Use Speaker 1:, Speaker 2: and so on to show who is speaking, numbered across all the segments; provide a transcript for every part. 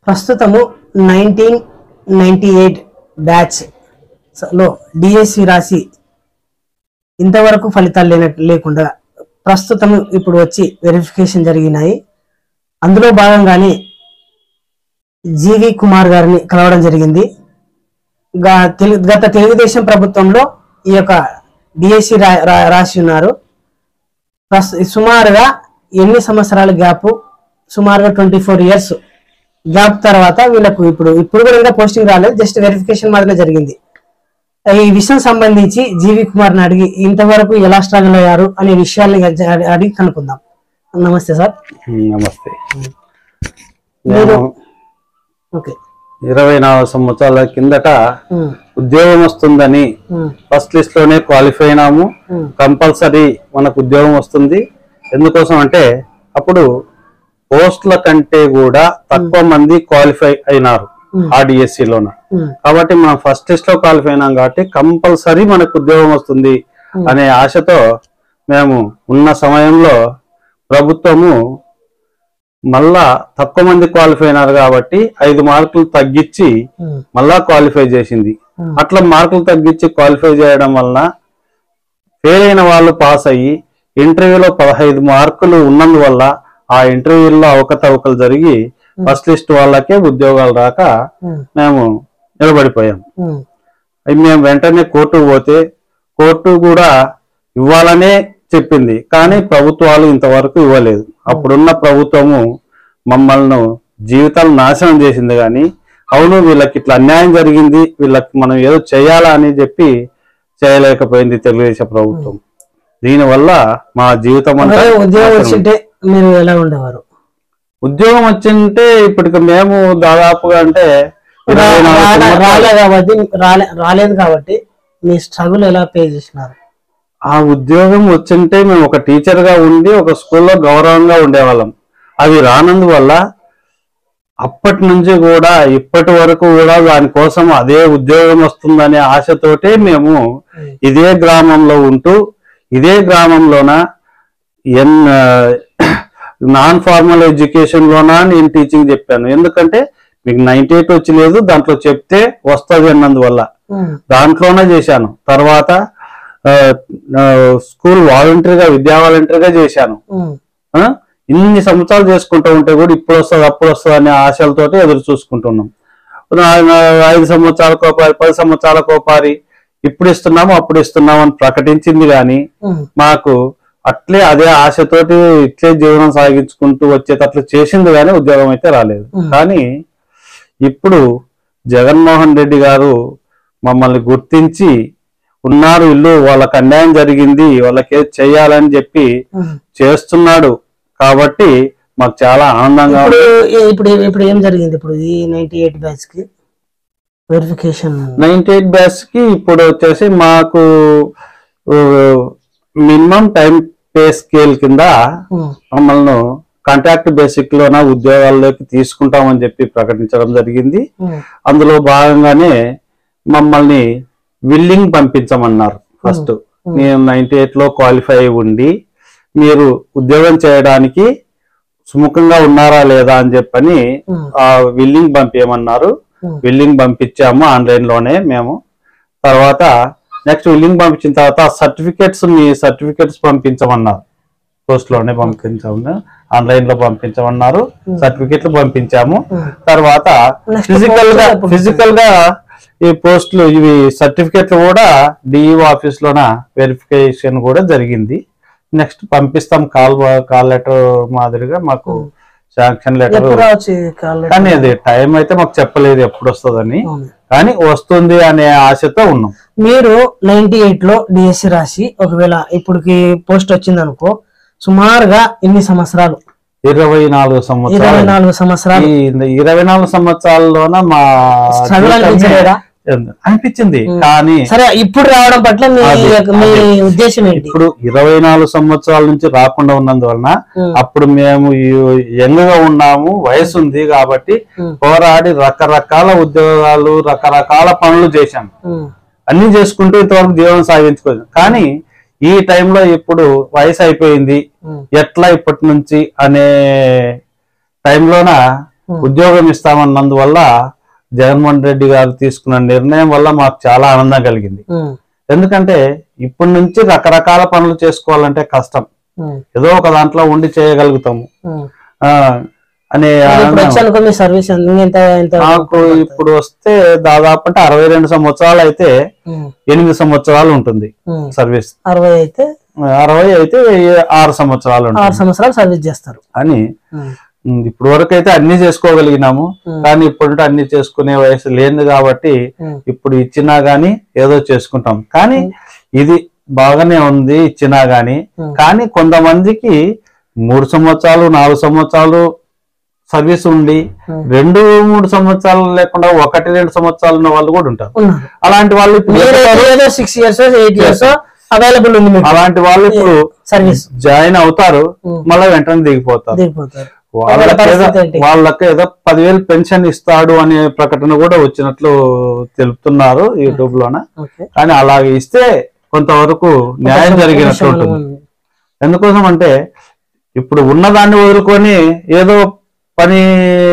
Speaker 1: ప్రస్తుతము nineteen ninety eight batch లో DSC రాసి ఇంతవరకు ఫలితాలు లేన లేకుండా ప్రస్తుతం ఇప్పుడు వచ్చి వెరిఫికేషన్ జరిగినాయి అందులో భాగంగానే జీవి కుమార్ గారిని కలవడం జరిగింది గా- తెలు- గత తెలుగుదేశం ప్రభుత్వంలో ఈ యొక్క డిఎస్సి రాసి ఉన్నారు ప్రస్- సుమారుగా ఎన్ని సంవత్సరాల గ్యాప్ సుమారుగా ట్వంటీ ఫోర్ ఇయర్స్ గ్యాప్ తర్వాత వీళ్ళకు ఇప్పుడు ఇప్పుడు కూడా ఇంకా పోస్టింగ్ రాలేదు జస్ట్ వెరిఫికేషన్ మాత్రమే జరిగింది ఈ విషయం సంబంధించి జీవి కుమార్ని అడిగి ఇంతవరకు ఎలా స్ట్రగుల్ అయ్యారు అనే విషయాల్ని అడి- అడిగి కనుక్కుందాం నమస్తే సార్
Speaker 2: నమస్తే
Speaker 1: మీరు
Speaker 2: నేను
Speaker 1: ఓకే
Speaker 2: ఇరవై నాలుగు సంవత్సరాల కిందట
Speaker 1: ఉమ్,
Speaker 2: ఉద్యోగం వస్తుందని
Speaker 1: ఉమ్,
Speaker 2: ఫస్ట్ లిస్ట్ లోనే క్వాలిఫై అయినాము
Speaker 1: ఉమ్,
Speaker 2: కంపల్సరీ మనకు ఉద్యోగం వస్తుంది ఎందుకోసం అంటే అప్పుడు పోస్టుల కంటే కూడా తక్కువ మంది క్వాలిఫై అయినారు
Speaker 1: ఉమ్,
Speaker 2: ఆర్డిఎస్సి లోన
Speaker 1: ఉమ్,
Speaker 2: కాబట్టి మనం ఫస్ట్ లిస్ట్ లో క్వాలిఫై అయినాం కాబట్టి కంపల్సరీ మనకు ఉద్యోగం వస్తుంది అనే ఆశతో మేము ఉన్న సమయంలో ప్రభుత్వము మళ్ళా తక్కువ మంది క్వాలిఫై అయినారు కాబట్టి ఐదు మార్కులు తగ్గించి
Speaker 1: ఉమ్,
Speaker 2: మళ్ళా క్వాలిఫై చేసింది
Speaker 1: ఉమ్,
Speaker 2: అట్లా మార్కులు తగ్గించి క్వాలిఫై చేయడం వలన ఫెయిల్ అయిన వాళ్ళు పాస్ అయ్యి ఇంటర్వ్యూలో పదహైదు మార్కులు ఉన్నందువల్ల ఆ ఇంటర్వ్యూలో అవకతవకలు జరిగి ఫస్ట్ లిస్ట్ వాళ్ళకే ఉద్యోగాలు రాక
Speaker 1: ఉమ్,
Speaker 2: మేము నిలబడిపోయాం
Speaker 1: ఉమ్,
Speaker 2: అవి మేము వెంటనే కోర్టుకు పోతే కోర్టు కూడా ఇవ్వాలనే చెప్పింది కానీ ప్రభుత్వాలు ఇంతవరకు ఇవ్వలేదు అప్పుడున్న ప్రభుత్వము మమ్మల్ని జీవితాలు నాశనం చేసింది కానీ అవును వీళ్ళకి ఇట్లా అన్యాయం జరిగింది వీళ్ళకి మనం ఏదో చేయాలా అని చెప్పి చేయలేకపోయింది తెలుగుదేశం ప్రభుత్వం దీనివల్ల మా జీవితం అంతా
Speaker 1: ఒకవేళ ఉద్యోగం
Speaker 2: నాశనం.
Speaker 1: వచ్చింటే మీరు ఎలా ఉండేవారు
Speaker 2: ఉద్యోగం వచ్చింటే ఇప్పటికి మేము దాదాపుగా అంటే ఇరవై
Speaker 1: రా-
Speaker 2: నాలుగు
Speaker 1: రాలే
Speaker 2: సంవత్సరాలు-
Speaker 1: రాలే కాబట్టి రాలే రాలేదు కాబట్టి మీ స్ట్రగుల్ ఎలా పే చేసినారు
Speaker 2: ఆ ఉద్యోగం వచ్చింటే మేము ఒక టీచర్ గా ఉండి ఒక స్కూల్లో గౌరవంగా ఉండేవాళ్ళం అవి రానందువల్ల అప్పటి నుంచి కూడా ఇప్పటి వరకు కూడా దానికోసం అదే ఉద్యోగం వస్తుందనే ఆశతోటే మేము ఇదే గ్రామంలో ఉంటూ ఇదే గ్రామంలోన ఎన్ నాన్ ఫార్మల్ ఎడ్యుకేషన్ లోన నేను టీచింగ్ చెప్పాను ఎందుకంటే మీకు నైన్టీ ఎయిట్ వచ్చి లేదు దాంట్లో చెప్తే వస్తుంది అన్నందువల్ల
Speaker 1: ఉమ్,
Speaker 2: దాంట్లోనే చేశాను తర్వాత ఆ, ఆ, స్కూల్ వాలంటరీగా విద్యా వాలంటరీగా చేశాను
Speaker 1: ఉమ్,
Speaker 2: ఆ? ఇన్ని సంవత్సరాలు చేసుకుంటూ ఉంటే కూడా ఇప్పుడు వస్తుంది అప్పుడు వస్తుంది అనే ఆశలతోటి ఎదురు చూసుకుంటున్నాం నా- నా ఐదు సంవత్సరాల కోపారి పది సంవత్సరాల కోపారి ఇప్పుడు ఇస్తున్నాము అప్పుడు ఇస్తున్నాము అని ప్రకటించింది కానీ
Speaker 1: ఉమ్,
Speaker 2: మాకు అట్లే అదే ఆశతోటి ఇట్లే జీవనం సాగించుకుంటూ వచ్చేటట్లు చేసింది కానీ ఉద్యోగం అయితే రాలేదు
Speaker 1: ఉమ్.
Speaker 2: కానీ ఇప్పుడు జగన్మోహన్ రెడ్డి గారు మమ్మల్ని గుర్తించి ఉన్నారు ఇల్లు వాళ్ళకి అన్యాయం జరిగింది వాళ్ళకి ఏది చెయ్యాలని చెప్పి
Speaker 1: ఉమ్.
Speaker 2: చేస్తున్నాడు కాబట్టి మాకు చాలా ఆనందంగా
Speaker 1: ఇప్పుడు
Speaker 2: ఉంది
Speaker 1: ఏ- ఇప్పుడు ఇప్పుడు ఏం జరిగింది ఇప్పుడు ఈ నైన్టీ ఎయిట్ బ్యాచ్ కి వెరిఫికేషన్
Speaker 2: నైన్టీ ఎయిట్ బ్యాచ్ కి ఇప్పుడు వచ్చేసి మాకు మినిమం టైం పే స్కేల్ కింద మమ్మల్ని కాంట్రాక్ట్ బేసిక్ లోన ఉద్యోగాల్లోకి తీసుకుంటామని చెప్పి ప్రకటించడం జరిగింది అందులో భాగంగానే మమ్మల్ని విల్లింగ్ పంపించమన్నారు ఫస్ట్ నేను నైన్టీ ఎయిట్ లో క్వాలిఫై అయి ఉండి మీరు ఉద్యోగం చేయడానికి సుముఖంగా ఉన్నారా లేదా అని చెప్పని ఆ విల్లింగ్ పంపించమన్నారు విల్లింగ్ పంపించాము ఆన్లైన్ లోనే మేము తర్వాత నెక్స్ట్ విల్లింగ్ పంపించిన తర్వాత సర్టిఫికెట్స్ మీ సర్టిఫికెట్స్ పంపించమన్నారు పోస్ట్ లోనే పంపించాము ఆన్లైన్ లో పంపించమన్నారు సర్టిఫికెట్లు పంపించాము తర్వాత
Speaker 1: Next
Speaker 2: ఫిజికల్ గా
Speaker 1: post లో
Speaker 2: ఫిజికల్ గా ఈ పోస్టులు ఇవి సర్టిఫికెట్లు కూడా డిఈఓ ఆఫీస్ లోన వెరిఫికేషన్ కూడా జరిగింది నెక్స్ట్ పంపిస్తాం కాల్ కాల్ లెటర్ మాదిరిగా మాకు శాంక్షన్ లెటర్
Speaker 1: ఎప్పుడు వచ్చి కాల్
Speaker 2: కానీ అది టైం అయితే మాకు చెప్పలేదు ఎప్పుడు వస్తుందని
Speaker 1: అవును.
Speaker 2: కానీ వస్తుంది అనే ఆశతో ఉన్నాం
Speaker 1: మీరు నైన్టీ ఎయిట్ లో డిఎస్సి రాసి ఒకవేళ ఇప్పటికి పోస్ట్ వచ్చింది అనుకో సుమారుగా ఎన్ని సంవత్సరాలు
Speaker 2: ఇరవై నాలుగు
Speaker 1: ఇరవై
Speaker 2: సంవత్సరాలు
Speaker 1: నాలుగు సంవత్సరాలు
Speaker 2: ఈ ఇరవై నాలుగు సంవత్సరాల్లోన మా
Speaker 1: Struggle
Speaker 2: జీవితమే
Speaker 1: అనిపించలేదా?
Speaker 2: అనిపించింది కానీ
Speaker 1: సరే ఇప్పుడు రావడం పట్ల మీ
Speaker 2: అదే,
Speaker 1: యొక్క- మీ
Speaker 2: అదే.
Speaker 1: ఉద్దేశం ఏంటి
Speaker 2: ఇప్పుడు ఇరవై నాలుగు సంవత్సరాల నుంచి రాకుండా ఉన్నందువలన
Speaker 1: ఉమ్.
Speaker 2: అప్పుడు మేము యంగ్ గా ఉన్నాము వయసు ఉంది కాబట్టి
Speaker 1: ఉమ్.
Speaker 2: పోరాడి రకరకాల ఉద్యోగాలు రకరకాల పనులు చేశాం
Speaker 1: ఉమ్,
Speaker 2: అన్ని చేసుకుంటూ ఇంతవరకు జీవనం సాగించుకోవచ్చు కానీ ఈ టైంలో ఇప్పుడు వయసు అయిపోయింది
Speaker 1: ఉమ్,
Speaker 2: ఎట్లా ఇప్పటి నుంచి అనే టైంలోన ఉద్యోగం ఇస్తామన్నందువల్ల జగన్మోహన్ రెడ్డి గారు తీసుకున్న నిర్ణయం వల్ల మాకు చాలా ఆనందం కలిగింది
Speaker 1: ఉమ్,
Speaker 2: ఎందుకంటే ఇప్పటి నుంచి రకరకాల పనులు చేసుకోవాలంటే కష్టం
Speaker 1: ఉమ్,
Speaker 2: ఏదో ఒక దాంట్లో ఉండి చేయగలుగుతాము
Speaker 1: ఉమ్.
Speaker 2: ఆ, అనే
Speaker 1: మరి ఇప్పుడు
Speaker 2: ఆనందం.
Speaker 1: వచ్చి అనుకో మీ సర్వీస్ ఎంత ఎంత
Speaker 2: నాకు ఇప్పుడు వస్తే దాదాపు అంటే అరవై రెండు సంవత్సరాలు అయితే
Speaker 1: ఉమ్,
Speaker 2: ఎనిమిది సంవత్సరాలు ఉంటుంది
Speaker 1: ఉమ్.
Speaker 2: సర్వీస్
Speaker 1: అరవై అయితే
Speaker 2: అరవై అయితే ఏ- ఆరు సంవత్సరాలు
Speaker 1: ఆరు
Speaker 2: ఉంటుంది
Speaker 1: సంవత్సరాలు సర్వీస్ చేస్తారు
Speaker 2: అని
Speaker 1: ఉమ్,
Speaker 2: ఉమ్, ఇప్పుడు వరకు అయితే అన్ని చేసుకోగలిగినాము
Speaker 1: ఉమ్,
Speaker 2: కానీ ఇప్పుడు అన్ని చేసుకునే వయసు లేదు కాబట్టి
Speaker 1: ఉమ్,
Speaker 2: ఇప్పుడు ఇచ్చినా గానీ ఏదో చేసుకుంటాం కానీ ఇది బాగానే ఉంది ఇచ్చినా గానీ
Speaker 1: ఉమ్.
Speaker 2: కానీ కొంతమందికి మూడు సంవత్సరాలు నాలుగు సంవత్సరాలు సర్వీస్ ఉండి
Speaker 1: ఉమ్.
Speaker 2: రెండు మూడు సంవత్సరాలు లేకుండా ఒకటి రెండు సంవత్సరాలు ఉన్న వాళ్ళు కూడా ఉంటారు
Speaker 1: ఉన్నారు
Speaker 2: అలాంటి వాళ్ళు ఇప్పుడు
Speaker 1: మీరైతే ఏదో six years eight years available ఉంది మీకు
Speaker 2: అలాంటి వాళ్ళు ఇప్పుడు
Speaker 1: సర్వీస్
Speaker 2: జాయిన్ అవుతారు
Speaker 1: ఉమ్.
Speaker 2: మళ్ళీ వెంటనే దిగిపోతారు
Speaker 1: దిగిపోతారు
Speaker 2: వాళ్ళకి ఏదో
Speaker 1: పరిస్థితి ఏంటి?
Speaker 2: వాళ్ళకి ఏదో పదివేలు పెన్షన్ ఇస్తాడు అనే ప్రకటన కూడా వచ్చినట్లు తెలుపుతున్నారు యూట్యూబ్ లోన
Speaker 1: ఓకే
Speaker 2: కానీ అలాగే ఇస్తే కొంతవరకు న్యాయం జరిగినట్లు ఉంటుంది ఎందుకోసం అంటే ఇప్పుడు ఉన్నదాన్ని వదులుకొని ఏదో పని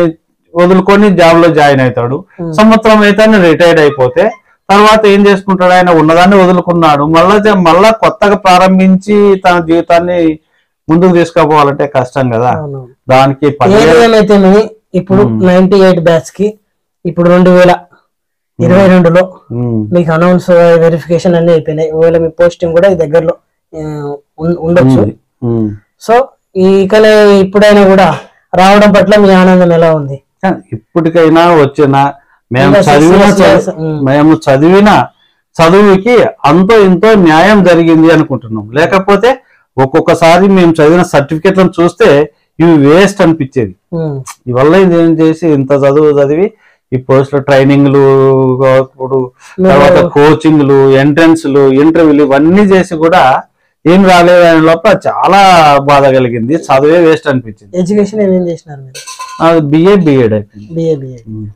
Speaker 2: వదులుకొని జాబ్ లో జాయిన్ అవుతాడు
Speaker 1: Hmm.
Speaker 2: సంవత్సరం అయితే రిటైర్డ్ అయిపోతే తర్వాత ఏం చేసుకుంటాడు ఆయన ఉన్నదాన్ని వదులుకున్నాడు మళ్ళా జ- మళ్ళా కొత్తగా ప్రారంభించి తన జీవితాన్ని ముందుకు తీసుకుపోవాలంటే కష్టం కదా
Speaker 1: అవునవును.
Speaker 2: దానికి
Speaker 1: ఏది
Speaker 2: పదివేలు
Speaker 1: ఏమైతే ఇప్పుడు నైన్టీ ఎయిట్ బ్యాచ్ కి ఇప్పుడు రెండు వేల ఇరవై రెండులో
Speaker 2: ఉమ్,
Speaker 1: మీకు అనౌన్స్ వెరిఫికేషన్ అన్ని అయిపోయినాయి ఒకవేళ మీ పోస్టింగ్ కూడా ఈ దగ్గరలో ఆ, ఉం- ఉండొచ్చు
Speaker 2: ఉంది. ఉమ్.
Speaker 1: సో ఇకనే ఇప్పుడైనా కూడా రావడం పట్ల మీ ఆనందం ఎలా ఉంది
Speaker 2: కానీ ఇప్పటికైనా వచ్చిన మేము
Speaker 1: ఇంకా six
Speaker 2: చదివిన
Speaker 1: years
Speaker 2: చదువు-
Speaker 1: yes, ఉమ్.
Speaker 2: మేము చదివిన చదువుకి అంతో ఇంతో న్యాయం జరిగింది అనుకుంటున్నాం లేకపోతే ఒక్కొక్కసారి మేము చదివిన సర్టిఫికెట్లను చూస్తే ఇవి వేస్ట్ అనిపించేది
Speaker 1: ఉమ్,
Speaker 2: ఇవల్ల ఇదేం చేసి ఇంత చదువు చదివి ఈ పోస్ట్ ట్రైనింగ్లు ఇప్పుడు తర్వాత కోచింగ్లు ఎంట్రన్స్లు ఇంటర్వ్యూలు ఇవన్నీ చేసి కూడా ఏం రాలేదని లోపల చాలా బాధ కలిగింది చదువే వేస్ట్ అనిపించింది
Speaker 1: ఎడ్యుకేషన్ ఏమేం చేసినారు మీరు
Speaker 2: అది బిఏ బిఎడ్ అయిపోయింది
Speaker 1: బిఏ బిఏ
Speaker 2: ఉమ్.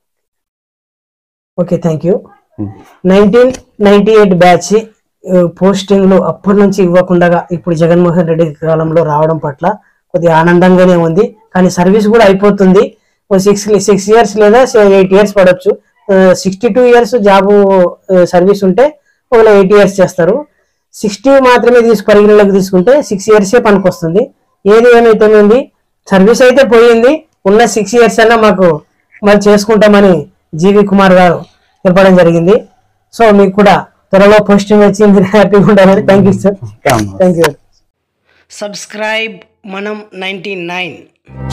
Speaker 1: ఓకే థ్యాంక్ యూ
Speaker 2: ఉమ్.
Speaker 1: నైన్టీన్ నైన్టీ ఎయిట్ బ్యాచ్ పోస్టింగ్లు అప్పటి నుంచి ఇవ్వకుండా ఇప్పుడు జగన్మోహన్ రెడ్డి కాలంలో రావడం పట్ల కొద్దిగా ఆనందంగానే ఉంది కానీ సర్వీస్ కూడా అయిపోతుంది సిక్స్ సిక్స్ ఇయర్స్ లేదా ఎయిట్ ఇయర్స్ పడవచ్చు sixty two years job service ఉంటే ఒకవేళ ఎయిట్ ఇయర్స్ చేస్తారు సిక్స్టీ మాత్రమే తీసు పరిగణలోకి తీసుకుంటే సిక్స్ ఇయర్సే పనికొస్తుంది ఏది ఏమైతే ఉంది సర్వీస్ అయితే పోయింది ఉన్న సిక్స్ ఇయర్స్ అన్నా మాకు మరి చేసుకుంటామని జీవి కుమార్ గారు తెలపడం జరిగింది సో మీకు కూడా త్వరలో పోస్టింగ్ వచ్చి మీరు హ్యాపీగా ఉండాలని thank you sir
Speaker 2: common.
Speaker 1: Thank you subscribe మనం నైంటీ నైన్